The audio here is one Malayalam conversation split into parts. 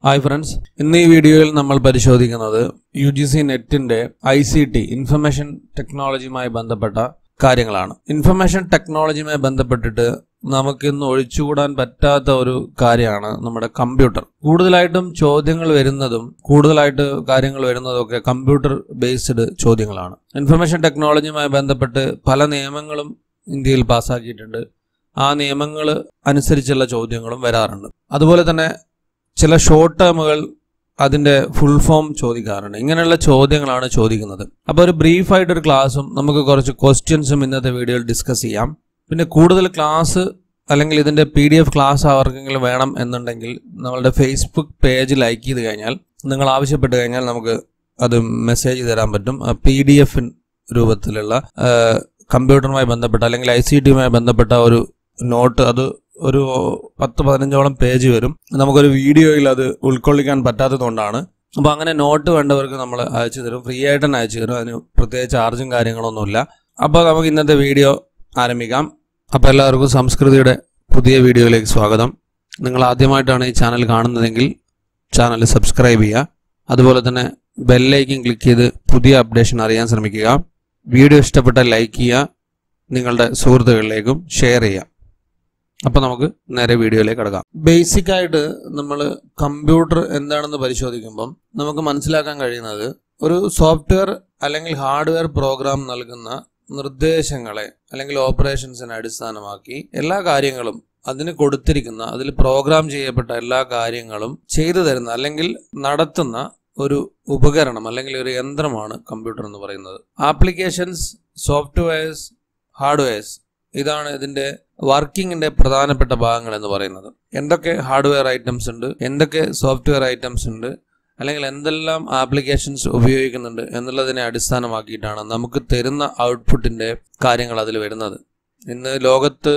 ഹായ് ഫ്രണ്ട്സ് ഇന്ന് ഈ വീഡിയോയിൽ നമ്മൾ പരിശോധിക്കുന്നത് യു ജി സി നെറ്റിന്റെ ഐ സി ടി ഇൻഫർമേഷൻ ടെക്നോളജിയുമായി ബന്ധപ്പെട്ട കാര്യങ്ങളാണ് ഇൻഫർമേഷൻ ടെക്നോളജിയുമായി ബന്ധപ്പെട്ടിട്ട് നമുക്ക് ഇന്ന് ഒഴിച്ചുകൂടാൻ പറ്റാത്ത ഒരു കാര്യമാണ് നമ്മുടെ കമ്പ്യൂട്ടർ കൂടുതലായിട്ടും ചോദ്യങ്ങൾ വരുന്നതും കൂടുതലായിട്ട് കാര്യങ്ങൾ വരുന്നതും ഒക്കെ കമ്പ്യൂട്ടർ ബേസ്ഡ് ചോദ്യങ്ങളാണ് ഇൻഫർമേഷൻ ടെക്നോളജിയുമായി ബന്ധപ്പെട്ട് പല നിയമങ്ങളും ഇന്ത്യയിൽ പാസ്സാക്കിയിട്ടുണ്ട് ആ നിയമങ്ങൾ അനുസരിച്ചുള്ള ചോദ്യങ്ങളും വരാറുണ്ട് അതുപോലെ തന്നെ ചില ഷോർട്ട് ടേമുകൾ അതിന്റെ ഫുൾ ഫോം ചോദിക്കാറുണ്ട് ഇങ്ങനെയുള്ള ചോദ്യങ്ങളാണ് ചോദിക്കുന്നത് അപ്പോൾ ഒരു ബ്രീഫായിട്ട് ഒരു ക്ലാസ്സും നമുക്ക് കുറച്ച് ക്വസ്റ്റ്യൻസും ഇന്നത്തെ വീഡിയോയിൽ ഡിസ്കസ് ചെയ്യാം പിന്നെ കൂടുതൽ ക്ലാസ് അല്ലെങ്കിൽ ഇതിന്റെ പി ഡി എഫ് ക്ലാസ് ആർക്കെങ്കിലും വേണം എന്നുണ്ടെങ്കിൽ നമ്മളുടെ ഫേസ്ബുക്ക് പേജ് ലൈക്ക് ചെയ്ത് കഴിഞ്ഞാൽ നിങ്ങൾ ആവശ്യപ്പെട്ട് കഴിഞ്ഞാൽ നമുക്ക് അത് മെസ്സേജ് തരാൻ പറ്റും പി ഡി എഫ് രൂപത്തിലുള്ള കമ്പ്യൂട്ടറുമായി ബന്ധപ്പെട്ട അല്ലെങ്കിൽ ഐ സി ടിയുമായി ബന്ധപ്പെട്ട ഒരു നോട്ട് അത് ഒരു പത്ത് പതിനഞ്ചോളം പേജ് വരും നമുക്കൊരു വീഡിയോയിൽ അത് ഉൾക്കൊള്ളിക്കാൻ പറ്റാത്തതുകൊണ്ടാണ് അപ്പോൾ അങ്ങനെ നോട്ട് വേണ്ടവർക്ക് നമ്മൾ അയച്ചു തരും ഫ്രീ ആയിട്ട് തന്നെ അയച്ചു തരും അതിന് പ്രത്യേകിച്ച് ചാർജും കാര്യങ്ങളൊന്നുമില്ല അപ്പോൾ നമുക്ക് ഇന്നത്തെ വീഡിയോ ആരംഭിക്കാം അപ്പോൾ എല്ലാവർക്കും സംസ്കൃതിയുടെ പുതിയ വീഡിയോയിലേക്ക് സ്വാഗതം നിങ്ങൾ ആദ്യമായിട്ടാണ് ഈ ചാനൽ കാണുന്നതെങ്കിൽ ചാനൽ സബ്സ്ക്രൈബ് ചെയ്യുക അതുപോലെ തന്നെ ബെല്ലൈക്കൻ ക്ലിക്ക് ചെയ്ത് പുതിയ അപ്ഡേഷൻ അറിയാൻ ശ്രമിക്കുക വീഡിയോ ഇഷ്ടപ്പെട്ടാൽ ലൈക്ക് ചെയ്യുക നിങ്ങളുടെ സുഹൃത്തുക്കളിലേക്കും ഷെയർ ചെയ്യുക അപ്പോൾ നമുക്ക് നേരെ വീഡിയോയിലേക്ക് കിടക്കാം ബേസിക് ആയിട്ട് നമ്മൾ കമ്പ്യൂട്ടർ എന്താണെന്ന് പരിശോധിക്കുമ്പം നമുക്ക് മനസ്സിലാക്കാൻ കഴിയുന്നത് ഒരു സോഫ്റ്റ്വെയർ അല്ലെങ്കിൽ ഹാർഡ്വെയർ പ്രോഗ്രാം നൽകുന്ന നിർദ്ദേശങ്ങളെ അല്ലെങ്കിൽ ഓപ്പറേഷൻസിനെ അടിസ്ഥാനമാക്കി എല്ലാ കാര്യങ്ങളും അതിന് കൊടുത്തിരിക്കുന്ന അതിൽ പ്രോഗ്രാം ചെയ്യപ്പെട്ട എല്ലാ കാര്യങ്ങളും ചെയ്തു തരുന്ന അല്ലെങ്കിൽ നടത്തുന്ന ഒരു ഉപകരണം അല്ലെങ്കിൽ ഒരു യന്ത്രമാണ് കമ്പ്യൂട്ടർ എന്ന് പറയുന്നത് ആപ്ലിക്കേഷൻസ് സോഫ്റ്റ്വെയർസ് ഹാർഡ്വെയർസ് ഇതാണ് ഇതിന്റെ വർക്കിങ്ങിന്റെ പ്രധാനപ്പെട്ട ഭാഗങ്ങൾ എന്ന് പറയുന്നത് എന്തൊക്കെ ഹാർഡ്വെയർ ഐറ്റംസ് ഉണ്ട് എന്തൊക്കെ സോഫ്റ്റ്വെയർ ഐറ്റംസ് ഉണ്ട് അല്ലെങ്കിൽ എന്തെല്ലാം ആപ്ലിക്കേഷൻസ് ഉപയോഗിക്കുന്നുണ്ട് എന്നുള്ളതിനെ അടിസ്ഥാനമാക്കിയിട്ടാണ് നമുക്ക് തരുന്ന ഔട്ട്പുട്ടിന്റെ കാര്യങ്ങൾ അതിൽ വരുന്നത് ഇന്ന് ലോകത്ത്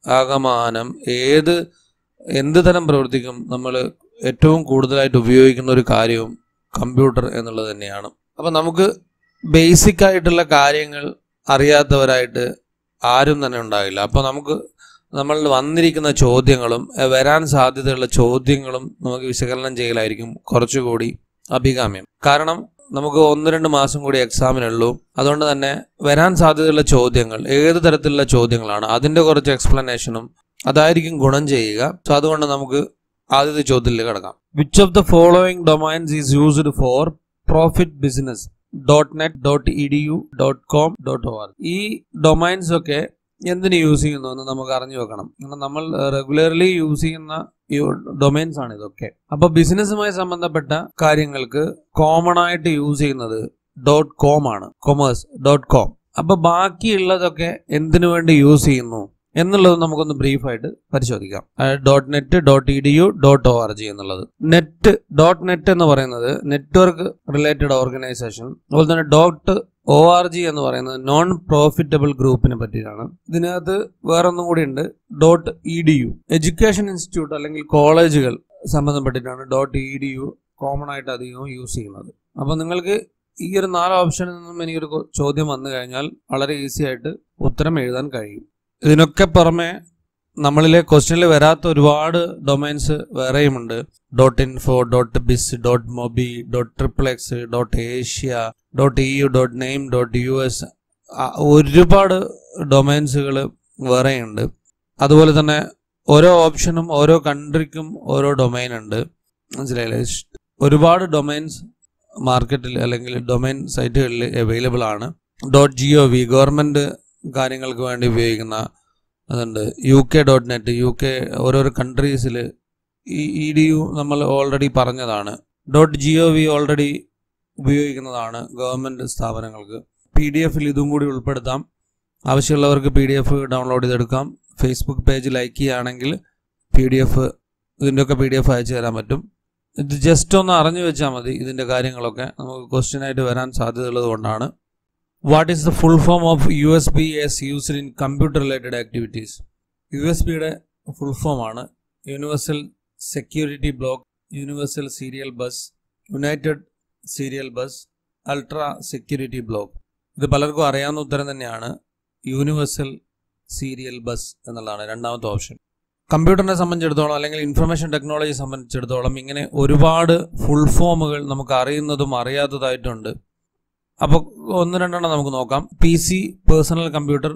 ആകമാനം ഏത് എന്ത് തരം പ്രവൃത്തിക്കും നമ്മൾ ഏറ്റവും കൂടുതലായിട്ട് ഉപയോഗിക്കുന്ന ഒരു കാര്യവും കമ്പ്യൂട്ടർ എന്നുള്ളത് തന്നെയാണ് അപ്പം നമുക്ക് ബേസിക് ആയിട്ടുള്ള കാര്യങ്ങൾ അറിയാത്തവരായിട്ട് ആരും തന്നെ ഉണ്ടാകില്ല അപ്പോൾ നമുക്ക് നമ്മൾ വന്നിരിക്കുന്ന ചോദ്യങ്ങളും വരാൻ സാധ്യതയുള്ള ചോദ്യങ്ങളും നമുക്ക് വിശകലനം ചെയ്യലായിരിക്കും കുറച്ചുകൂടി അഭികാമ്യം കാരണം നമുക്ക് ഒന്ന് രണ്ട് മാസം കൂടി എക്സാമിനുള്ളൂ അതുകൊണ്ട് തന്നെ വരാൻ സാധ്യതയുള്ള ചോദ്യങ്ങൾ ഏത് തരത്തിലുള്ള ചോദ്യങ്ങളാണ് അതിന്റെ കുറച്ച് എക്സ്പ്ലനേഷനും അതായിരിക്കും ഗുണം ചെയ്യുക സോ അതുകൊണ്ട് നമുക്ക് ആദ്യത്തെ ചോദ്യത്തിലേക്ക് കിടക്കാം which of the following domains is used for profit business dot net dot E D U dot com dot O R ഈ ഡൊമൈൻസ് ഒക്കെ എന്തിന് യൂസ് ചെയ്യുന്നു എന്ന് നമുക്ക് അറിഞ്ഞു വെക്കണം കാരണം നമ്മൾ റെഗുലർലി യൂസ് ചെയ്യുന്ന ഡൊമൈൻസ് ആണ് ഇതൊക്കെ അപ്പൊ ബിസിനസ്സുമായി സംബന്ധപ്പെട്ട കാര്യങ്ങൾക്ക് കോമൺ ആയിട്ട് യൂസ് ചെയ്യുന്നത് ഡോട്ട് കോം ആണ് കൊമേഴ്സ് ഡോട്ട് കോം അപ്പൊ ബാക്കിയുള്ളതൊക്കെ എന്തിനു വേണ്ടി യൂസ് ചെയ്യുന്നു എന്നുള്ളത് നമുക്കൊന്ന് ബ്രീഫായിട്ട് പരിശോധിക്കാം dot net dot E D U dot O R G എന്നുള്ളത് നെറ്റ് ഡോട്ട് നെറ്റ് എന്ന് പറയുന്നത് നെറ്റ്വർക്ക് റിലേറ്റഡ് ഓർഗനൈസേഷൻ അതുപോലെ തന്നെ ഡോട്ട് ഒ ആർ ജി എന്ന് പറയുന്നത് നോൺ പ്രോഫിറ്റബിൾ ഗ്രൂപ്പിനെ പറ്റിയാണ് ഇതിനകത്ത് വേറൊന്നും കൂടി ഉണ്ട് dot E D U education institute അല്ലെങ്കിൽ കോളേജുകൾ സംബന്ധപ്പെട്ടിട്ടാണ് dot E D U common ആയിട്ട് അധികവും യൂസ് ചെയ്യുന്നത് അപ്പോൾ നിങ്ങൾക്ക് ഈ ഒരു നാല് ഓപ്ഷനിൽ നിന്നും എനിക്കൊരു ചോദ്യം വന്നു കഴിഞ്ഞാൽ വളരെ ഈസി ആയിട്ട് ഉത്തരം എഴുതാൻ കഴിയും ഇതിനൊക്കെ പുറമെ നമ്മളിലെ ക്വസ്റ്റ്യനിൽ വരാത്ത ഒരുപാട് ഡൊമൈൻസ് വേറെയുമുണ്ട് dot info dot biz dot mobi dot triplex dot Asia dot E U dot name dot U S ഒരുപാട് ഡൊമൈൻസുകൾ വേറെയുണ്ട് അതുപോലെ തന്നെ ഓരോ ഓപ്ഷനും ഓരോ കൺട്രിക്കും ഓരോ ഡൊമൈൻ ഉണ്ട് മനസ്സിലായില്ലേ ഒരുപാട് ഡൊമൈൻസ് മാർക്കറ്റിൽ അല്ലെങ്കിൽ ഡൊമൈൻ സൈറ്റുകളിൽ അവൈലബിൾ ആണ് dot G O V government കാര്യങ്ങൾക്ക് വേണ്ടി ഉപയോഗിക്കുന്ന അതുണ്ട് U K dot net U K ഓരോരോ കൺട്രീസിൽ ഈ ഇ ഡി യു നമ്മൾ ഓൾറെഡി പറഞ്ഞതാണ് dot G O V already ഉപയോഗിക്കുന്നതാണ് ഗവൺമെൻറ് സ്ഥാപനങ്ങൾക്ക് പി ഡി എഫിൽ ഇതും കൂടി ഉൾപ്പെടുത്താം ആവശ്യമുള്ളവർക്ക് പി ഡി എഫ് ഡൗൺലോഡ് ചെയ്തെടുക്കാം ഫേസ്ബുക്ക് പേജ് ലൈക്ക് ചെയ്യുകയാണെങ്കിൽ പി ഡി എഫ് ഇതിൻ്റെയൊക്കെ പി ഡി എഫ് അയച്ചു തരാൻ പറ്റും ഇത് ജസ്റ്റ് ഒന്ന് അറിഞ്ഞു വെച്ചാൽ മതി ഇതിൻ്റെ കാര്യങ്ങളൊക്കെ നമുക്ക് ക്വസ്റ്റ്യൻ ആയിട്ട് വരാൻ സാധ്യതയുള്ളത് കൊണ്ടാണ് what is the full form of U S B S used in computer related activities U S ബിയുടെ ഫുൾ ഫോം ആണ് universal security block universal serial bus united serial bus ultra security block ഇത് പലർക്കും അറിയാവുന്ന ഉത്തരം തന്നെയാണ് യൂണിവേഴ്സൽ സീരിയൽ ബസ് എന്നുള്ളതാണ് രണ്ടാമത്തെ ഓപ്ഷൻ കമ്പ്യൂട്ടറിനെ സംബന്ധിച്ചിടത്തോളം അല്ലെങ്കിൽ ഇൻഫർമേഷൻ ടെക്നോളജി സംബന്ധിച്ചിടത്തോളം ഇങ്ങനെ ഒരുപാട് ഫുൾ ഫോമുകൾ നമുക്ക് അറിയുന്നതും അറിയാത്തതായിട്ടുണ്ട് അപ്പോൾ ഒന്ന് രണ്ടെണ്ണം നമുക്ക് നോക്കാം P C personal computer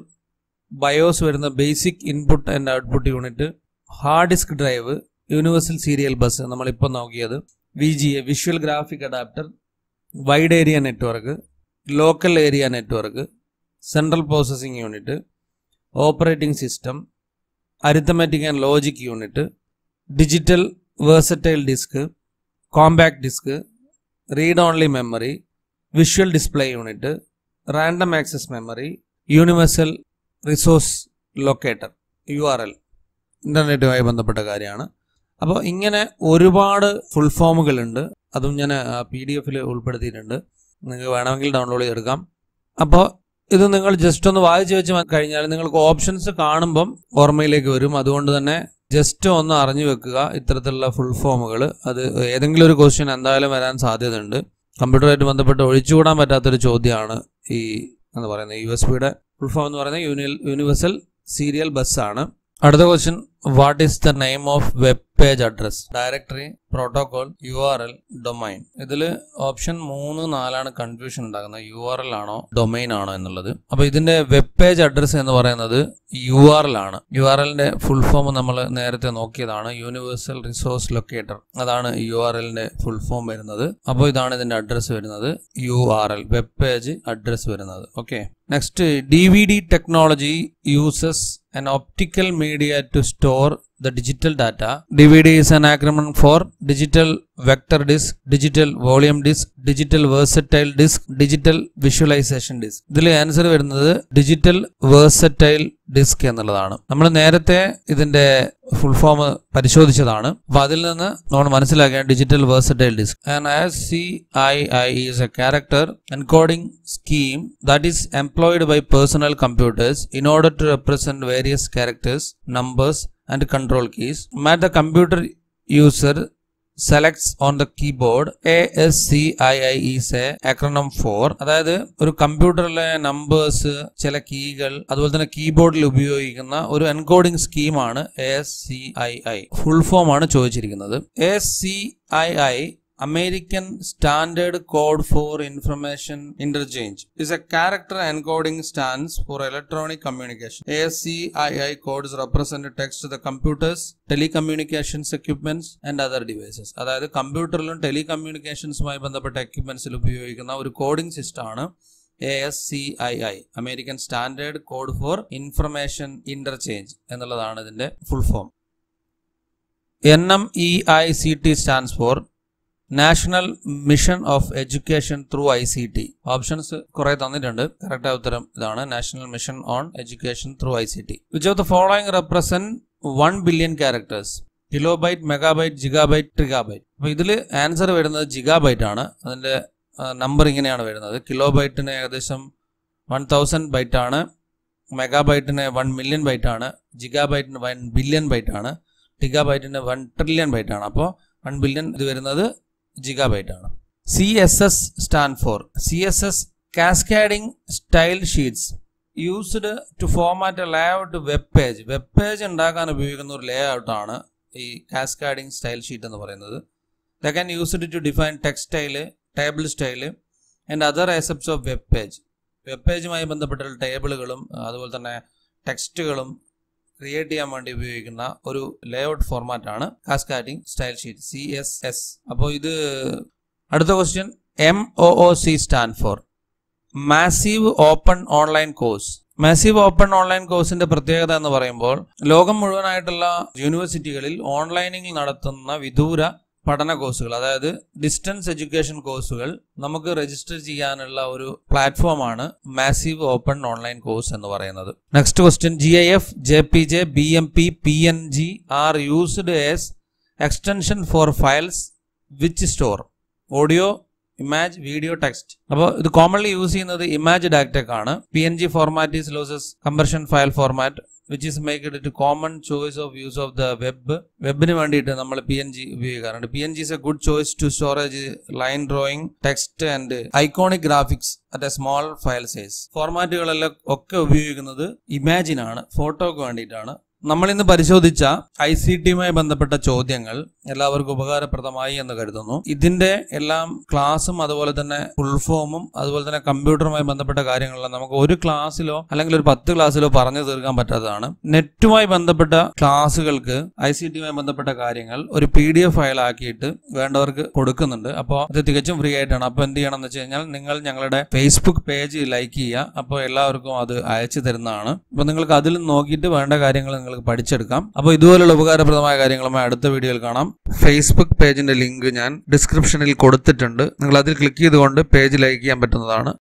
BIOS വരുന്ന basic input and output unit hard disk drive universal serial bus നമ്മളിപ്പോൾ നോക്കിയത് V G A visual graphic adapter wide area network local area network central processing unit operating system arithmetic and logic unit digital versatile disk compact disk read only memory visual display unit random access memory universal resource locator U R L ഇൻ്റർനെറ്റുമായി ബന്ധപ്പെട്ട കാര്യമാണ് അപ്പോൾ ഇങ്ങനെ ഒരുപാട് ഫുൾ ഫോമുകളുണ്ട് അതും ഞാൻ പി ഡി എഫിൽ ഉൾപ്പെടുത്തിയിട്ടുണ്ട് നിങ്ങൾക്ക് വേണമെങ്കിൽ ഡൗൺലോഡ് ചെയ്തെടുക്കാം അപ്പോൾ ഇത് നിങ്ങൾ ജസ്റ്റ് ഒന്ന് വായിച്ചു വെച്ച് കഴിഞ്ഞാൽ നിങ്ങൾക്ക് ഓപ്ഷൻസ് കാണുമ്പം ഓർമ്മയിലേക്ക് വരും അതുകൊണ്ട് തന്നെ ജസ്റ്റ് ഒന്ന് അറിഞ്ഞു വെക്കുക ഇത്തരത്തിലുള്ള ഫുൾ ഫോമുകൾ അത് ഏതെങ്കിലും ഒരു ക്വസ്റ്റ്യൻ എന്തായാലും വരാൻ സാധ്യതയുണ്ട് കമ്പ്യൂട്ടറുമായിട്ട് ബന്ധപ്പെട്ട് ഒഴിച്ചുകൂടാൻ പറ്റാത്തൊരു ചോദ്യമാണ് ഈ എന്ന് പറയുന്നത് യു എസ് പിയുടെ ഫുൾ ഫോം എന്ന് പറയുന്നത് യൂണിയൽ യൂണിവേഴ്സൽ സീരിയൽ ബസ് ആണ് അടുത്ത question what is the name of web page address directory protocol U R L domain ഇതിൽ ഓപ്ഷൻ മൂന്ന് നാലാണ് കൺഫ്യൂഷൻ ഉണ്ടാകുന്നത് യു ആർ എൽ ആണോ ഡൊമൈൻ ആണോ എന്നുള്ളത് അപ്പോൾ ഇതിന്റെ വെബ് പേജ് അഡ്രസ് എന്ന് പറയുന്നത് യു ആർ എൽ ആണ് യു ആർ എല്ലിന്റെ ഫുൾ ഫോം നമ്മൾ നേരത്തെ നോക്കിയതാണ് യൂണിവേഴ്സൽ റിസോഴ്സ് ലൊക്കേറ്റർ അതാണ് യു ആർ എല്ലിന്റെ ഫുൾ ഫോം വരുന്നത് അപ്പോൾ ഇതാണ് ഇതിന്റെ അഡ്രസ് വരുന്നത് U R L web page address വരുന്നത് okay next D V D technology uses an optical media to store the digital data. DVD is an acronym for Digital Vector Disk, Digital Volume Disk, Digital Versatile Disk, Digital Visualization Disk. ഇതിൽ ആൻസർ വരുന്നത് ഡിജിറ്റൽ വേഴ്സറ്റൈൽ ഡിസ്ക് എന്നുള്ളതാണ് നമ്മൾ നേരത്തെ ഇതിന്റെ ഫുൾ ഫോം പരിശോധിച്ചതാണ് അപ്പൊ അതിൽ നിന്ന് നമ്മൾ മനസ്സിലാക്കിയ digital versatile disk and C I ASCII is a character encoding scheme that is employed by personal computers in order to represent various characters numbers and control keys. Map the computer user selects on the keyboard ASCII is a acronym for അതായത് ഒരു കമ്പ്യൂട്ടറിലെ നമ്പേഴ്സ് ചില കീകൾ അതുപോലെ തന്നെ കീബോർഡിൽ ഉപയോഗിക്കുന്ന ഒരു എൻകോഡിംഗ് സ്കീമാണ് A S C I I full form ആണ് ചോദിച്ചിരിക്കുന്നത് A C I I American Standard Code for Information Interchange is a character encoding stands for electronic communication. ASCII codes represent text to the computers, telecommunications equipments and other devices. അതായത് കമ്പ്യൂട്ടറിലും ടെലികമ്മ്യൂണിക്കേഷൻസുമായി ബന്ധപ്പെട്ട എക്യുപ്മെന്റ്സിൽ ഉപയോഗിക്കുന്ന ഒരു കോഡിംഗ് സിസ്റ്റമാണ് A S C I I American standard code for information interchange എന്നുള്ളതാണ് ഇതിന്റെ full form N M E I C T stands for national mission of education through I C T options കുറെ തന്നിട്ടുണ്ട് കറക്റ്റ് ഉത്തരം ഇതാണ് national mission on education through I C T which of the following represent one billion characters kilobyte megabyte gigabyte terabyte അപ്പൊ ഇതിൽ ആൻസർ വരുന്നത് ജിഗാബൈറ്റ് ആണ് അതിന്റെ നമ്പർ ഇങ്ങനെയാണ് വരുന്നത് കിലോബൈറ്റിന് ഏകദേശം വൺ തൗസൻഡ് ബൈറ്റ് ആണ് മെഗാബൈറ്റിന് വൺ മില്യൺ ബൈറ്റ് ആണ് ജിഗാബൈറ്റിന് വൺ ബില്യൺ ബൈറ്റ് ആണ് ടിഗാബൈറ്റിന് വൺ ട്രില്യൺ ബൈറ്റ് ആണ് അപ്പോൾ വൺ ബില്യൺ ഇത് വരുന്നത് ജിഗാബൈറ്റ് ആണ് C S S stand for C S S cascading style sheets used to format a layout web page web page ഉണ്ടാക്കാൻ ഉപയോഗിക്കുന്ന ഒരു ലേ ഔട്ടാണ് ഈ കാസ്കാഡിംഗ് സ്റ്റൈൽ ഷീറ്റ് എന്ന് പറയുന്നത് the can used to define text style table style and other aspects of web page web പേജുമായി ബന്ധപ്പെട്ട ടേബിളുകളും അതുപോലെ തന്നെ ടെക്സ്റ്റുകളും ക്രിയേറ്റ് ചെയ്യാൻ വേണ്ടി ഉപയോഗിക്കുന്ന ഒരു ലേഔട്ട് ഫോർമാറ്റ് ആണ് cascading style sheet C S S അപ്പോൾ ഇത് അടുത്ത question M O O C stand for massive open online course massive open online കോഴ്സിന്റെ പ്രത്യേകത എന്ന് പറയുമ്പോൾ ലോകം മുഴുവനായിട്ടുള്ള യൂണിവേഴ്സിറ്റികളിൽ ഓൺലൈനിൽ നടത്തുന്ന വിദൂര പഠന കോഴ്സുകൾ അതായത് ഡിസ്റ്റൻസ് എഡ്യൂക്കേഷൻ കോഴ്സുകൾ നമുക്ക് രജിസ്റ്റർ ചെയ്യാനുള്ള ഒരു പ്ലാറ്റ്ഫോമാണ് മാസീവ് ഓപ്പൺ ഓൺലൈൻ കോഴ്സ് എന്ന് പറയുന്നത് next question G I F J P J B M P P N G R used as extension for files which store audio image video text അപ്പോൾ ഇത് കോമൺലി യൂസ് ചെയ്യുന്നത് ഇമാജ് ഡാറ്റക് ആണ് P N G format is losses compression file format which is make it common choice of use of the web വെബിന് വേണ്ടിയിട്ട് നമ്മൾ പി എൻ ജി ഉപയോഗിക്കാറുണ്ട് P N G is A good choice to storage line drawing text and iconic graphics at a small file size ഫോർമാറ്റുകളെല്ലാം ഒക്കെ ഉപയോഗിക്കുന്നത് ഇമാജിനാണ് ഫോട്ടോക്ക് വേണ്ടിയിട്ടാണ് നമ്മൾ ഇന്ന് പരിശോധിച്ച ഐ സി ടിയുമായി ബന്ധപ്പെട്ട ചോദ്യങ്ങൾ എല്ലാവർക്കും ഉപകാരപ്രദമായി എന്ന് കരുതുന്നു ഇതിന്റെ എല്ലാം ക്ലാസ്സും അതുപോലെ തന്നെ ഫുൾ ഫോമും അതുപോലെ തന്നെ കമ്പ്യൂട്ടറുമായി ബന്ധപ്പെട്ട കാര്യങ്ങളെല്ലാം നമുക്ക് ഒരു ക്ലാസ്സിലോ അല്ലെങ്കിൽ ഒരു പത്ത് ക്ലാസ്സിലോ പറഞ്ഞു തീർക്കാൻ പറ്റാത്തതാണ് നെറ്റുമായി ബന്ധപ്പെട്ട ക്ലാസ്സുകൾക്ക് ഐ സി ടിയുമായി ബന്ധപ്പെട്ട കാര്യങ്ങൾ ഒരു പി ഡി എഫ് ഫയൽ ആക്കിയിട്ട് വേണ്ടവർക്ക് കൊടുക്കുന്നുണ്ട് അപ്പോൾ അത് തികച്ചും ഫ്രീ ആയിട്ടാണ് അപ്പോൾ എന്ത് ചെയ്യണം എന്ന് വെച്ച് കഴിഞ്ഞാൽ നിങ്ങൾ ഞങ്ങളുടെ ഫേസ്ബുക്ക് പേജ് ലൈക്ക് ചെയ്യുക അപ്പോൾ എല്ലാവർക്കും അത് അയച്ചു തരുന്നതാണ് അപ്പോൾ നിങ്ങൾക്ക് അതിൽ നോക്കിയിട്ട് വേണ്ട കാര്യങ്ങൾ നിങ്ങൾക്ക് പഠിച്ചെടുക്കാം അപ്പോൾ ഇതുപോലുള്ള ഉപകാരപ്രദമായ കാര്യങ്ങളുമായി അടുത്ത വീഡിയോയിൽ കാണാം ഫേസ്ബുക്ക് പേജിന്റെ ലിങ്ക് ഞാൻ ഡിസ്ക്രിപ്ഷനിൽ കൊടുത്തിട്ടുണ്ട് നിങ്ങൾ അതിൽ ക്ലിക്ക് ചെയ്തുകൊണ്ട് പേജ് ലൈക്ക് ചെയ്യാൻ പറ്റുന്നതാണ്